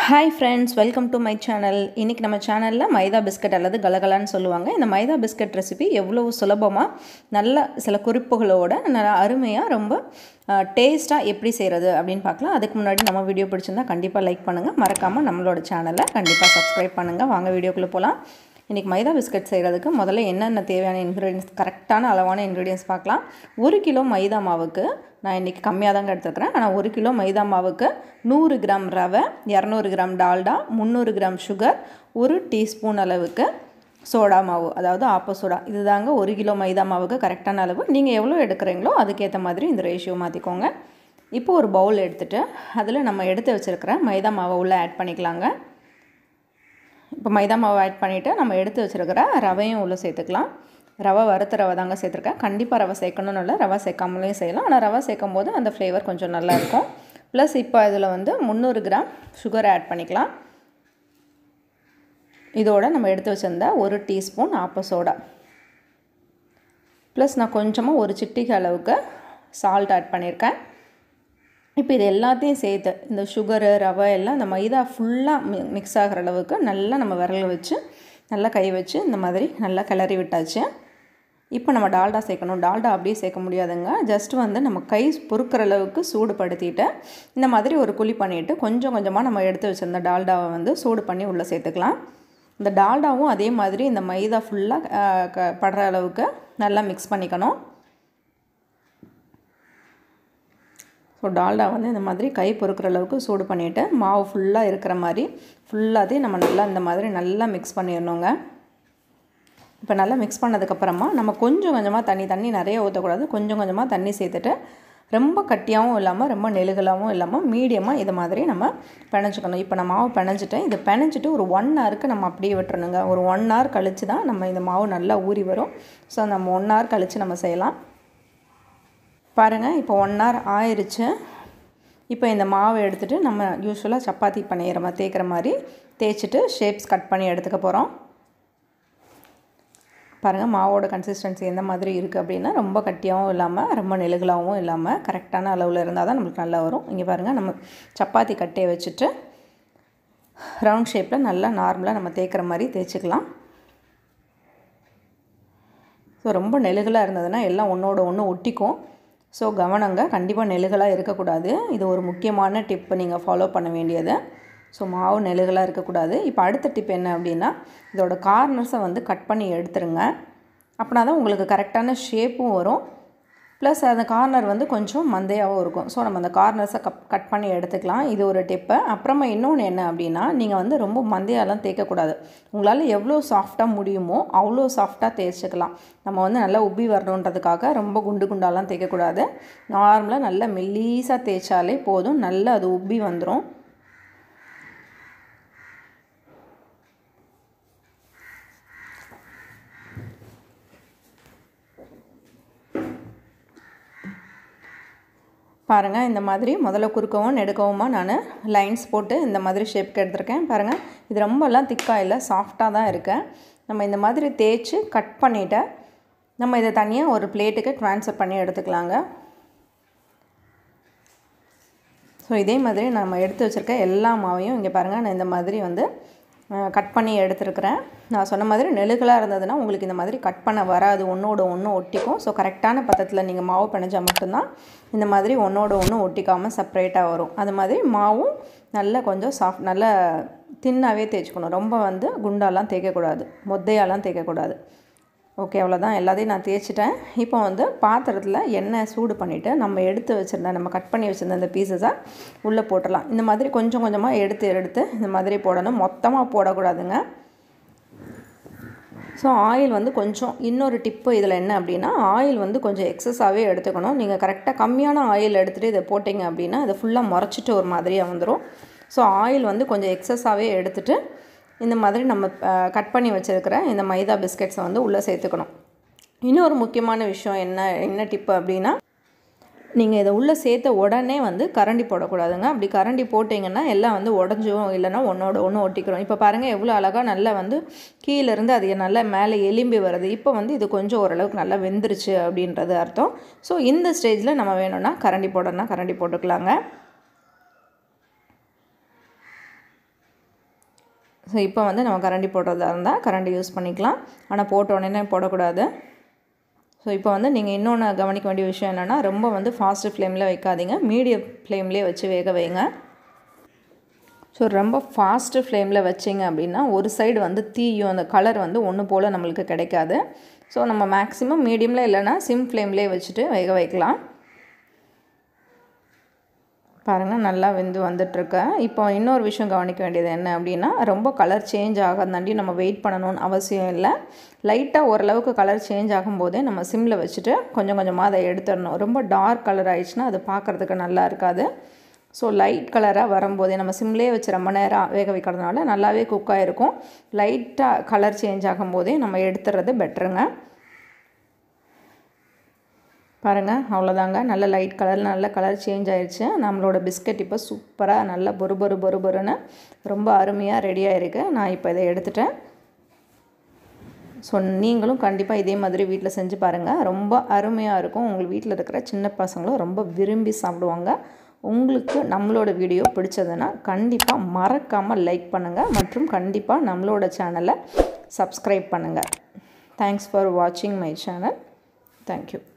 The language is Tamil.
hi friends welcome to my channel இன்றைக்கி நம்ம சேனலில் மைதா பிஸ்கட் அல்லது கலகலான்னு சொல்லுவாங்க இந்த மைதா பிஸ்கட் ரெசிபி எவ்வளோ சுலபமாக நல்ல சில குறிப்புகளோட நல்லா அருமையாக ரொம்ப டேஸ்ட்டாக எப்படி செய்கிறது அப்படின்னு பார்க்கலாம் அதுக்கு முன்னாடி நம்ம வீடியோ பிடிச்சிருந்தா கண்டிப்பாக லைக் பண்ணுங்கள் மறக்காமல் நம்மளோட சேனலை கண்டிப்பாக சப்ஸ்கிரைப் பண்ணுங்கள் வாங்க வீடியோக்குள்ளே போகலாம் இன்றைக்கி மைதா பிஸ்கட் செய்கிறதுக்கு முதல்ல என்னென்ன தேவையான இன்க்ரீடியன்ஸ் கரெக்டான அளவான இன்க்ரீடியன்ஸ் பார்க்கலாம் ஒரு கிலோ மைதா மாவுக்கு நான் இன்றைக்கி கம்மியாக தாங்க எடுத்துருக்கிறேன் ஆனால் ஒரு கிலோ மைதா மாவுக்கு நூறு கிராம் ரவை இரநூறு கிராம் டால்டா முந்நூறு கிராம் சுகர் ஒரு டீஸ்பூன் அளவுக்கு சோடா மாவு அதாவது ஆப்போ சோடா இது தாங்க ஒரு கிலோ மைதா மாவுக்கு கரெக்டான அளவு நீங்கள் எவ்வளோ எடுக்கிறீங்களோ அதுக்கேற்ற மாதிரி இந்த ரேஷியோ மாற்றிக்கோங்க இப்போ ஒரு பவுல் எடுத்துகிட்டு அதில் நம்ம எடுத்து வச்சுருக்கிற மைதா மாவை உள்ளே ஆட் பண்ணிக்கலாங்க இப்போ மைதா மாவு ஆட் பண்ணிவிட்டு நம்ம எடுத்து வச்சுருக்கிற ரவையும் உள்ளே சேர்த்துக்கலாம் ரவை வறுத்த ரவை தாங்க சேர்த்துருக்கேன் கண்டிப்பாக ரவை சேர்க்கணும்னு இல்லை ரவை சேர்க்காமலேயும் செய்யலாம் ஆனால் ரவை சேர்க்கும் போது அந்த ஃப்ளேவர் கொஞ்சம் நல்லாயிருக்கும் ப்ளஸ் இப்போ இதில் வந்து முந்நூறு கிராம் சுகர் ஆட் பண்ணிக்கலாம் இதோட நம்ம எடுத்து வச்சுருந்த ஒரு டீஸ்பூன் ஆப்ப சோடா ப்ளஸ் நான் கொஞ்சமாக ஒரு சிட்டிக்கு அளவுக்கு சால்ட் ஆட் பண்ணியிருக்கேன் இப்போ இது எல்லாத்தையும் சேர்த்து இந்த சுகரு ரவை எல்லாம் இந்த மைதா ஃபுல்லாக மிக்ஸ் ஆகிற அளவுக்கு நல்லா நம்ம விரல் வச்சு நல்லா கை வச்சு இந்த மாதிரி நல்லா கிளறி விட்டாச்சு இப்போ நம்ம டால்டா சேர்க்கணும் டால்டா அப்படியே சேர்க்க முடியாதுங்க ஜஸ்ட் வந்து நம்ம கை பொறுக்கிற அளவுக்கு சூடுபடுத்திட்டு இந்த மாதிரி ஒரு குழி பண்ணிவிட்டு கொஞ்சம் கொஞ்சமாக நம்ம எடுத்து வச்சுருந்த டால்டாவை வந்து சூடு பண்ணி உள்ளே சேர்த்துக்கலாம் இந்த டால்டாவும் அதே மாதிரி இந்த மைதா ஃபுல்லாக படுற அளவுக்கு நல்லா மிக்ஸ் பண்ணிக்கணும் ஸோ டால்டா வந்து இந்த மாதிரி கை பொறுக்கிற அளவுக்கு சூடு பண்ணிவிட்டு மாவு ஃபுல்லாக இருக்கிற மாதிரி ஃபுல்லாத்தையும் நம்ம நல்லா இந்த மாதிரி நல்லா மிக்ஸ் பண்ணிடணுங்க இப்போ நல்லா மிக்ஸ் பண்ணதுக்கப்புறமா நம்ம கொஞ்சம் கொஞ்சமாக தண்ணி தண்ணி நிறைய ஊற்றக்கூடாது கொஞ்சம் கொஞ்சமாக தண்ணி சேர்த்துட்டு ரொம்ப கட்டியாகவும் இல்லாமல் ரொம்ப நெழுகலாகவும் இல்லாமல் மீடியமாக இது மாதிரி நம்ம பிணைஞ்சிக்கணும் இப்போ நான் மாவு பிணைஞ்சிட்டேன் இதை பிணைஞ்சிட்டு ஒரு ஒன் ஹவருக்கு நம்ம அப்படியே விட்டுறணுங்க ஒரு ஒன் ஹவர் கழித்து தான் நம்ம இந்த மாவு நல்லா ஊறி வரும் ஸோ நம்ம ஒன் ஹவர் கழித்து நம்ம செய்யலாம் பாருங்கள் இப்போ ஒன் ஹவர் ஆயிடுச்சு இப்போ இந்த மாவை எடுத்துகிட்டு நம்ம யூஸ்வலாக சப்பாத்தி பண்ணிடுற மாதிரி தேய்க்கிற மாதிரி தேய்ச்சிட்டு ஷேப்ஸ் கட் பண்ணி எடுத்துக்க போகிறோம் பாருங்கள் மாவோட கன்சிஸ்டன்சி எந்த மாதிரி இருக்குது அப்படின்னா ரொம்ப கட்டியாகவும் இல்லாமல் ரொம்ப நெழுகலாகவும் இல்லாமல் கரெக்டான அளவில் இருந்தால் தான் நம்மளுக்கு நல்லா வரும் இங்கே பாருங்கள் நம்ம சப்பாத்தி கட்டையை வச்சுட்டு ரவுண்ட் ஷேப்பில் நல்லா நார்மலாக நம்ம தேய்க்கிற மாதிரி தேய்ச்சிக்கலாம் ஸோ ரொம்ப நெழுகலாக இருந்ததுன்னா எல்லாம் ஒன்றோட ஒன்று ஒட்டிக்கும் ஸோ கவனங்க கண்டிப்பாக நெழுகலாக இருக்கக்கூடாது இது ஒரு முக்கியமான டிப்பு நீங்கள் ஃபாலோ பண்ண வேண்டியது ஸோ மாவு நெழுகலாக இருக்கக்கூடாது இப்போ அடுத்த டிப் என்ன அப்படின்னா இதோட கார்னர்ஸை வந்து கட் பண்ணி எடுத்துருங்க அப்படின்னா தான் உங்களுக்கு கரெக்டான ஷேப்பும் வரும் ப்ளஸ் அந்த கார்னர் வந்து கொஞ்சம் மந்தையாகவும் இருக்கும் ஸோ நம்ம அந்த கார்னர்ஸை கப் கட் பண்ணி எடுத்துக்கலாம் இது ஒரு டிப்பு அப்புறமா இன்னொன்று என்ன அப்படின்னா நீங்கள் வந்து ரொம்ப மந்தையாலாம் தேய்க்கக்கூடாது உங்களால் எவ்வளோ சாஃப்டாக முடியுமோ அவ்வளோ சாஃப்டாக தேய்ச்சிக்கலாம் நம்ம வந்து நல்லா உப்பி வரணுன்றதுக்காக ரொம்ப குண்டு குண்டாலாம் தேய்க்கக்கூடாது நார்மலாக நல்லா மெல்லீஸாக தேய்ச்சாலே போதும் நல்லா அது உப்பி வந்துடும் பாருங்கள் இந்த மாதிரி முதல்ல குறுக்கவும் நெடுக்கவும் நான் லைன்ஸ் போட்டு இந்த மாதிரி ஷேப்க்கு எடுத்திருக்கேன் பாருங்கள் இது ரொம்பலாம் திக்காக இல்லை சாஃப்டாக தான் இருக்கேன் நம்ம இந்த மாதிரி தேய்ச்சி கட் பண்ணிவிட்டு நம்ம இதை தனியாக ஒரு பிளேட்டுக்கு ட்ரான்ஸ்ஃபர் பண்ணி எடுத்துக்கலாங்க ஸோ இதே மாதிரி நம்ம எடுத்து வச்சுருக்க எல்லா மாவையும் இங்கே பாருங்கள் நான் இந்த மாதிரி வந்து கட் பண்ணி எடுத்துருக்கிறேன் நான் சொன்ன மாதிரி நெழுகலாக இருந்ததுன்னா உங்களுக்கு இந்த மாதிரி கட் பண்ண வராது ஒன்றோட ஒன்று ஒட்டிக்கும் ஸோ கரெக்டான பதத்தில் நீங்கள் மாவு பிணைஞ்சால் மட்டும்தான் இந்த மாதிரி ஒன்றோட ஒன்று ஒட்டிக்காமல் செப்ரேட்டாக வரும் அது மாதிரி மாவும் நல்லா கொஞ்சம் சாஃப்ட் நல்லா தின்னாகவே தேய்ச்சிக்கணும் ரொம்ப வந்து குண்டாலாம் தேய்க்கக்கூடாது மொத்தையாலாம் தேய்க்கக்கூடாது ஓகே அவ்வளோதான் எல்லாத்தையும் நான் தேய்ச்சிட்டேன் இப்போ வந்து பாத்திரத்தில் எண்ணெய் சூடு பண்ணிவிட்டு நம்ம எடுத்து வச்சுருந்த நம்ம கட் பண்ணி வச்சுருந்த அந்த பீசஸை உள்ளே போட்டுடலாம் இந்த மாதிரி கொஞ்சம் கொஞ்சமாக எடுத்து எடுத்து இந்த மாதிரி போடணும் மொத்தமாக போடக்கூடாதுங்க ஸோ ஆயில் வந்து கொஞ்சம் இன்னொரு டிப்பு இதில் என்ன அப்படின்னா ஆயில் வந்து கொஞ்சம் எக்ஸஸாகவே எடுத்துக்கணும் நீங்கள் கரெக்டாக கம்மியான ஆயில் எடுத்துகிட்டு இதை போட்டிங்க அப்படின்னா அதை ஃபுல்லாக முறைச்சிட்டு ஒரு மாதிரியாக வந்துடும் ஸோ ஆயில் வந்து கொஞ்சம் எக்ஸஸாகவே எடுத்துகிட்டு இந்த மாதிரி நம்ம கட் பண்ணி வச்சுருக்கிற இந்த மைதா பிஸ்கெட்ஸை வந்து உள்ளே சேர்த்துக்கணும் இன்னொரு முக்கியமான விஷயம் என்ன என்ன டிப்பு அப்படின்னா நீங்கள் இதை உள்ளே சேர்த்த உடனே வந்து கரண்டி போடக்கூடாதுங்க அப்படி கரண்டி போட்டிங்கன்னா எல்லாம் வந்து உடஞ்சும் இல்லைன்னா ஒன்றோட ஒன்று ஒட்டிக்கிறோம் இப்போ பாருங்கள் எவ்வளோ அழகாக நல்லா வந்து கீழேருந்து அது நல்லா மேலே எலும்பி வருது இப்போ வந்து இது கொஞ்சம் ஓரளவுக்கு நல்லா வெந்துருச்சு அப்படின்றது அர்த்தம் ஸோ இந்த ஸ்டேஜில் நம்ம வேணும்னா கரண்டி போடணும்னா கரண்டி போட்டுக்கலாங்க ஸோ இப்போ வந்து நம்ம கரண்டி போடுறதா இருந்தால் கரண்டி யூஸ் பண்ணிக்கலாம் ஆனால் போட்ட உடனே போடக்கூடாது ஸோ இப்போ வந்து நீங்கள் இன்னொன்று கவனிக்க வேண்டிய விஷயம் என்னென்னா ரொம்ப வந்து ஃபாஸ்ட்டு ஃப்ளேமில் வைக்காதீங்க மீடியம் ஃப்ளேம்லேயே வச்சு வேக வைங்க ஸோ ரொம்ப ஃபாஸ்ட்டு ஃப்ளேமில் வச்சிங்க அப்படின்னா ஒரு சைடு வந்து தீயும் அந்த கலர் வந்து ஒன்று போல் நம்மளுக்கு கிடைக்காது ஸோ நம்ம மேக்ஸிமம் மீடியமில் இல்லைன்னா சிம் ஃப்ளேம்லேயே வச்சுட்டு வேக வைக்கலாம் பாருங்கள் நல்லா வெந்து வந்துட்டுருக்கு இப்போ இன்னொரு விஷயம் கவனிக்க வேண்டியது என்ன அப்படின்னா ரொம்ப கலர் சேஞ்ச் ஆகாதாண்டி நம்ம வெயிட் பண்ணணும்னு அவசியம் இல்லை லைட்டாக ஓரளவுக்கு கலர் சேஞ்ச் ஆகும்போதே நம்ம சிம்மில் வச்சுட்டு கொஞ்சம் கொஞ்சமாக அதை எடுத்துடணும் ரொம்ப டார்க் கலர் ஆயிடுச்சுன்னா அது பார்க்குறதுக்கு நல்லா இருக்காது ஸோ லைட் கலராக வரும்போதே நம்ம சிம்லேயே வச்சு ரொம்ப நேரம் வேக வைக்கிறதுனால நல்லாவே குக் ஆகிருக்கும் லைட்டாக கலர் சேஞ்ச் ஆகும்போதே நம்ம எடுத்துறது பெட்டருங்க பாருங்கள் அவ்வளோதாங்க நல்ல லைட் கலர் நல்ல கலர் சேஞ்ச் ஆயிடுச்சு நம்மளோட பிஸ்கட் இப்போ சூப்பராக நல்லா பொறு பொறு பொறு பொறுன்னு ரொம்ப அருமையாக ரெடியாக இருக்குது நான் இப்போ இதை எடுத்துட்டேன் ஸோ நீங்களும் கண்டிப்பாக இதே மாதிரி வீட்டில் செஞ்சு பாருங்கள் ரொம்ப அருமையாக இருக்கும் உங்கள் வீட்டில் இருக்கிற சின்ன பசங்களும் ரொம்ப விரும்பி சாப்பிடுவாங்க உங்களுக்கு நம்மளோட வீடியோ பிடிச்சதுன்னா கண்டிப்பாக மறக்காமல் லைக் பண்ணுங்கள் மற்றும் கண்டிப்பாக நம்மளோட சேனலை சப்ஸ்கிரைப் பண்ணுங்கள் தேங்க்ஸ் ஃபார் வாட்சிங் மை சேனல் தேங்க்யூ